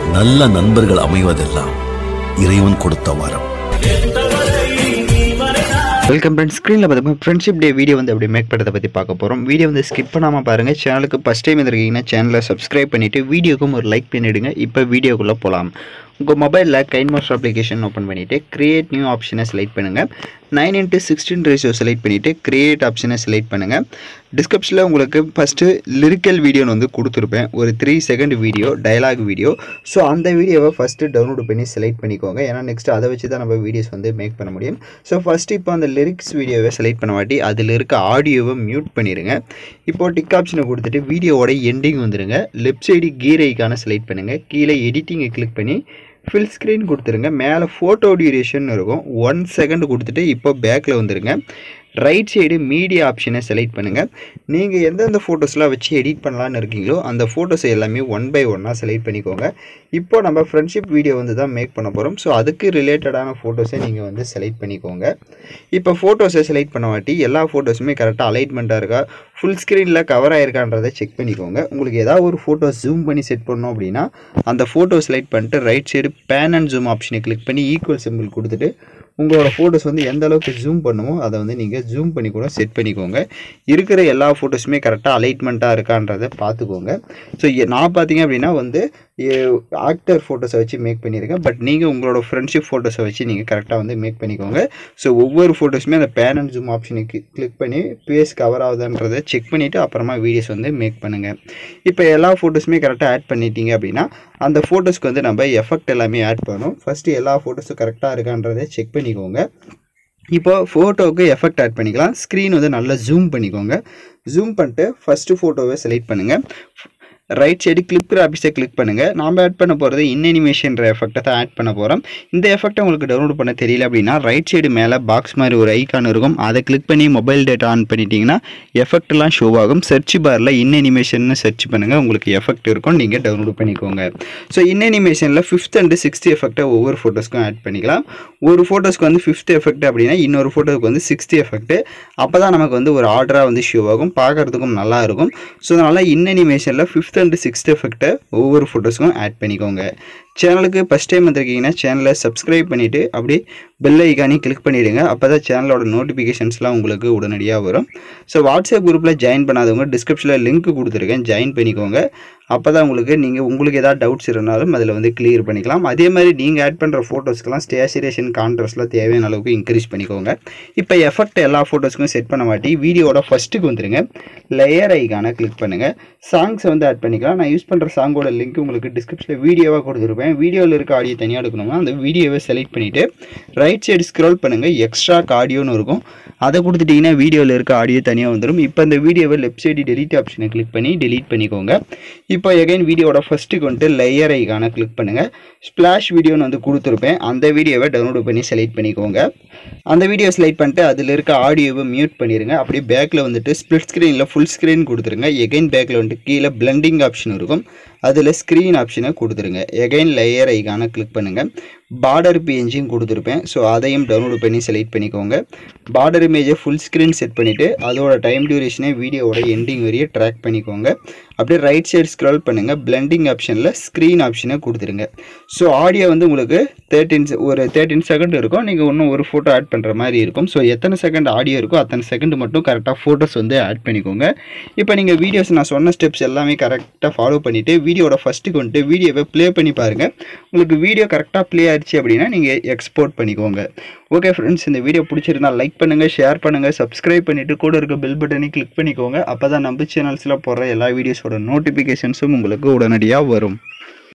நல்ல நண்பர்கள் அமைவதெல்லாம் இறைவன் கொடுத்த வரம் வெல்கம் ஃப்ரெண்ட்ஸ் ஸ்க்ரீனில் பார்த்தீங்கன்னா ஃப்ரெண்ட்ஷிப் டே வீடியோ வந்து அப்படி மேக் பண்ணுறதை பற்றி பார்க்க போகிறோம் வீடியோ வந்து ஸ்கிப் பண்ணாமல் பாருங்கள் சேனலுக்கு ஃபஸ்ட் டைம் வந்திருக்கீங்கன்னா சேனலை சப்ஸ்கிரைப் பண்ணிவிட்டு வீடியோக்கும் ஒரு லைக் பண்ணிவிடுங்க இப்போ வீடியோக்குள்ளே போகலாம் உங்கள் மொபைலில் கைன் மாஸ்டர் அப்ளிகேஷன் ஓப்பன் பண்ணிவிட்டு கிரியேட் நியூ ஆப்ஷனை செலக்ட் பண்ணுங்கள் nine into sixteen ratio select பண்ணிவிட்டு கிரியேட் ஆப்ஷனை செலக்ட் பண்ணுங்கள் டிஸ்கிரிப்ஷனில் உங்களுக்கு ஃபஸ்ட்டு லிரிக்கல் வீடியோன்னு வந்து கொடுத்துருப்பேன் ஒரு three second video dialogue video so அந்த வீடியோவை ஃபஸ்ட்டு டவுன்லோட் பண்ணி செலக்ட் பண்ணிக்கோங்க ஏன்னா நெக்ஸ்ட் அதை வச்சு தான் நம்ம வீடியோஸ் வந்து மேக் பண்ண முடியும் ஸோ ஃபஸ்ட்டு இப்போ அந்த லிரிக்ஸ் வீடியோவை செலக்ட் பண்ண வாட்டி அதில் இருக்க ஆடியோவை மியூட் பண்ணிடுங்க இப்போ டிக் ஆப்ஷனை கொடுத்துட்டு வீடியோவோட எண்டிங் வந்துடுங்க லெஃப்ட் சைடு கீர் ஐக்கான செலக்ட் பண்ணுங்கள் கீழே எடிட்டிங்கை கிளிக் பண்ணி ஃபில் ஸ்க்ரீன் கொடுத்துருங்க மேலே ஃபோட்டோ டியூரேஷன் இருக்கும் ஒன் செகண்ட் கொடுத்துட்டு இப்போ பேக்கில் வந்துருங்க ரைட் சைடு மீடியா ஆப்ஷனை செலக்ட் பண்ணுங்கள் நீங்கள் எந்தெந்த ஃபோட்டோஸ்லாம் வச்சு எடிட் பண்ணலான்னு இருக்கீங்களோ அந்த ஃபோட்டோஸ் எல்லாமே ஒன் பை ஒன்னாக செலக்ட் பண்ணிக்கோங்க இப்போ நம்ம ஃப்ரெண்ட்ஷிப் வீடியோ வந்து தான் மேக் பண்ண போகிறோம் ஸோ அதுக்கு ரிலேட்டடான ஃபோட்டோஸை நீங்கள் வந்து செலக்ட் பண்ணிக்கோங்க இப்போ ஃபோட்டோஸை செலக்ட் பண்ண வாட்டி எல்லா ஃபோட்டோஸுமே கரெக்டாக அலைட்மெண்ட்டாக இருக்கா ஃபுல் ஸ்க்ரீனில் கவர் ஆயிருக்கான்றதை செக் பண்ணிக்கோங்க உங்களுக்கு ஏதாவது ஒரு ஃபோட்டோ ஜூம் பண்ணி செட் பண்ணோம் அப்படின்னா அந்த ஃபோட்டோ செலக்ட் பண்ணிட்டு right side pan and zoom ஆப்ஷனை கிளிக் பண்ணி ஈக்குவல் சிம்பிள் கொடுத்துட்டு உங்களோட ஃபோட்டோஸ் வந்து எந்த அளவுக்கு ஜூம் பண்ணுமோ அதை வந்து நீங்கள் ஜூம் பண்ணி கூட செட் பண்ணிக்கோங்க இருக்கிற எல்லா ஃபோட்டோஸுமே கரெக்டாக அலைட்மெண்ட்டாக இருக்கான்றதை பார்த்துக்கோங்க ஸோ நான் பார்த்தீங்க அப்படின்னா வந்து ஆக்டர் ஃபோட்டோஸை வச்சு மேக் பண்ணியிருக்கேன் பட் நீங்கள் உங்களோட ஃப்ரெண்ட்ஷிப் ஃபோட்டோஸை வச்சு நீங்கள் கரெக்டாக வந்து மேக் பண்ணிக்கோங்க ஸோ ஒவ்வொரு ஃபோட்டோஸுமே அந்த பேன் அண்ட் ஜூம் ஆப்ஷனுக்கு கிளிக் பண்ணி பேஸ் கவர் ஆகுதுன்றதை செக் பண்ணிவிட்டு அப்புறமா வீடியோஸ் வந்து மேக் பண்ணுங்கள் இப்போ எல்லா ஃபோட்டோஸுமே கரெக்டாக ஆட் பண்ணிட்டீங்க அப்படின்னா அந்த ஃபோட்டோஸ்க்கு வந்து நம்ம எஃபெக்ட் எல்லாமே ஆட் பண்ணணும் ஃபஸ்ட்டு எல்லா ஃபோட்டோஸும் கரெக்டாக இருக்கான்றதை செக் பண்ணிக்கோங்க இப்போ ஃபோட்டோவுக்கு எஃபெக்ட் ஆட் பண்ணிக்கலாம் ஸ்க்ரீன் வந்து நல்லா ஜூம் பண்ணிக்கோங்க ஜூம் பண்ணிட்டு ஃபஸ்ட்டு ஃபோட்டோவை செலக்ட் பண்ணுங்கள் ரைட் சைடு கிளிப் கிராபிக்ஸை கிளிக் பண்ணுங்கள் நாம் ஆட் பண்ண போகிறது இன்அனிமேஷன்ற எஃபெக்ட்டை தான் ஆட் பண்ண போகிறோம் இந்த எஃபெக்ட்டை உங்களுக்கு டவுன்லோட் பண்ண தெரியல அப்படின்னா ரைட் சைடு மேலே பாக்ஸ் மாதிரி ஒரு ஐக்கான் இருக்கும் அதை கிளிக் பண்ணி மொபைல் டேட்டா ஆன் பண்ணிட்டீங்கன்னா எஃபெக்ட்லாம் ஷோ ஆகும் சர்ச் பாரில் இன்அனிமேஷன் சர்ச் பண்ணுங்கள் உங்களுக்கு எஃபெக்ட் இருக்கும் நீங்கள் டவுன்லோட் பண்ணிக்கோங்க ஸோ இன்அனிமேஷனில் ஃபிஃப்த் அண்டு சிக்ஸ்த் எஃபெக்ட்டை ஒவ்வொரு ஃபோட்டோஸ்க்கும் ஆட் பண்ணிக்கலாம் ஒரு ஃபோட்டோஸ்க்கு வந்து ஃபிஃப்த் எஃபெக்ட் அப்படின்னா இன்னொரு ஃபோட்டோவுக்கு வந்து சிக்ஸ்த் எஃபெக்ட் அப்போ தான் நமக்கு வந்து ஒரு ஆர்டராக வந்து ஷோ ஆகும் பார்க்குறதுக்கும் நல்லா இருக்கும் ஸோ அதனால் இன்அனிமேஷனில் ஃபிஃப்த் அண்டு சிக்ஸ்த் எஃபெக்ட்டை ஒவ்வொரு ஃபோட்டோஸ்க்கும் ஆட் பண்ணிக்கோங்க சேனலுக்கு ஃபஸ்ட் டைம் வந்திருக்கீங்கன்னா சேனலை சப்ஸ்கிரைப் பண்ணிவிட்டு அப்படியே பெல் ஐக்கானே கிளிக் பண்ணிவிடுங்க அப்போ தான் சேனலோட நோட்டிஃபிகேஷன்ஸ்லாம் உங்களுக்கு உடனடியாக வரும் ஸோ வாட்ஸ்அப் குரூப்பில் ஜாயின் பண்ணாதவங்க டிஸ்கிரிப்ஷனில் லிங்க் கொடுத்துருக்கேன் ஜாயின் பண்ணிக்கோங்க அப்போ தான் உங்களுக்கு நீங்கள் உங்களுக்கு ஏதாவது டவுட்ஸ் இருந்தாலும் அதில் வந்து கிளியர் பண்ணிக்கலாம் அதே மாதிரி நீங்கள் ஆட் பண்ணுற ஃபோட்டோஸ்க்கெலாம் ஸ்டேச்சுரேஷன் கான்ட்ரஸ்ட்லாம் தேவையான அளவுக்கு இன்க்ரீஸ் பண்ணிக்கோங்க இப்போ எஃபெக்ட் எல்லா ஃபோட்டோஸ்க்கும் செட் பண்ண மாட்டி வீடியோட ஃபஸ்ட்டுக்கு வந்துருங்க லேயர் ஐக்கான கிளிக் பண்ணுங்கள் சாங்ஸை வந்து ஆட் பண்ணிக்கலாம் நான் யூஸ் பண்ணுற சாங்கோட லிங்க் உங்களுக்கு டிஸ்கிரிப்ஷனில் வீடியோவாக கொடுத்துருப்பேன் வீடியோவில் இருக்க ஆடியோ தனியாக எடுக்கணும்னா அந்த வீடியோவை செலக்ட் பண்ணிவிட்டு ரைட் சைடு ஸ்க்ரோல் பண்ணுங்கள் எக்ஸ்ட்ரா ஆடியோன்னு இருக்கும் அதை கொடுத்துட்டிங்கன்னா வீடியோவில் இருக்க ஆடியோ தனியாக வந்துடும் இப்போ இந்த வீடியோவை லெஃப்ட் சைடு டெலிட் ஆப்ஷனை கிளிக் பண்ணி டெலீட் பண்ணிக்கோங்க இப்போ எகைன் வீடியோட ஃபஸ்ட்டுக்கு வந்துட்டு லேயர் ஐக்கான கிளிக் பண்ணுங்கள் ஸ்ப்ளாஷ் வீடியோன்னு வந்து கொடுத்துருப்பேன் அந்த வீடியோவை டவுன்லோட் பண்ணி செலக்ட் பண்ணிக்கோங்க அந்த வீடியோ செலக்ட் பண்ணிட்டு அதில் இருக்க ஆடியோவை மியூட் பண்ணிடுங்க அப்படியே பேக்கில் வந்துட்டு ஸ்ப்ளிட் ஸ்க்ரீனில் ஃபுல் ஸ்க்ரீன் கொடுத்துருங்க எகைன் பேக்கில் வந்துட்டு கீழே பிளண்டிங் ஆப்ஷன் இருக்கும் அதில் ஸ்க்ரீன் ஆப்ஷனை கொடுத்துருங்க எகைன் லேயர் ஐக்கான கிளிக் பண்ணுங்கள் பார்டர் பேஜையும் கொடுத்துருப்பேன் ஸோ அதையும் டவுன்லோட் பண்ணி செலக்ட் பண்ணிக்கோங்க பார்டர் இமேஜை ஃபுல் ஸ்க்ரீன் செட் பண்ணிவிட்டு அதோட டைம் டியூரேஷனை வீடியோவோட எண்டிங் வரைய ட்ராக் பண்ணிக்கோங்க அப்படியே ரைட் சைடு ஸ்க்ரால் பண்ணுங்கள் பிளண்டிங் ஆப்ஷனில் ஸ்க்ரீன் ஆப்ஷனை கொடுத்துருங்க ஸோ ஆடியோ வந்து உங்களுக்கு தேர்ட்டின் ஒரு தேர்ட்டின் செகண்ட் இருக்கும் நீங்கள் இன்னும் ஒரு ஃபோட்டோ ஆட் பண்ணுற மாதிரி இருக்கும் ஸோ எத்தனை செகண்ட் ஆடியோ இருக்கோ அத்தனை செகண்ட் மட்டும் கரெக்டாக ஃபோட்டோஸ் வந்து ஆட் பண்ணிக்கோங்க இப்போ நீங்கள் வீடியோஸ் நான் சொன்ன ஸ்டெப்ஸ் எல்லாமே கரெக்டாக ஃபாலோ பண்ணிவிட்டு வீடியோட ஃபஸ்ட்டுக்கு வந்துட்டு வீடியோவை ப்ளே பண்ணி பாருங்கள் உங்களுக்கு வீடியோ கரெக்டாக ப்ளே ஆயிடுச்சு அப்படின்னா நீங்கள் எக்ஸ்போர்ட் பண்ணிக்கோங்க ஓகே ஃப்ரெண்ட்ஸ் இந்த வீடியோ பிடிச்சிருந்தா லைக் பண்ணுங்கள் ஷேர் பண்ணுங்கள் சப்ஸ்கிரைப் பண்ணிவிட்டு கூட இருக்க பெல் பட்டனை கிளிக் பண்ணிக்கோங்க அப்போ தான் நம்ம சேனல்ஸில் போடுற எல்லா வீடியோஸோட நோட்டிஃபிகேஷன்ஸும் உங்களுக்கு உடனடியாக வரும்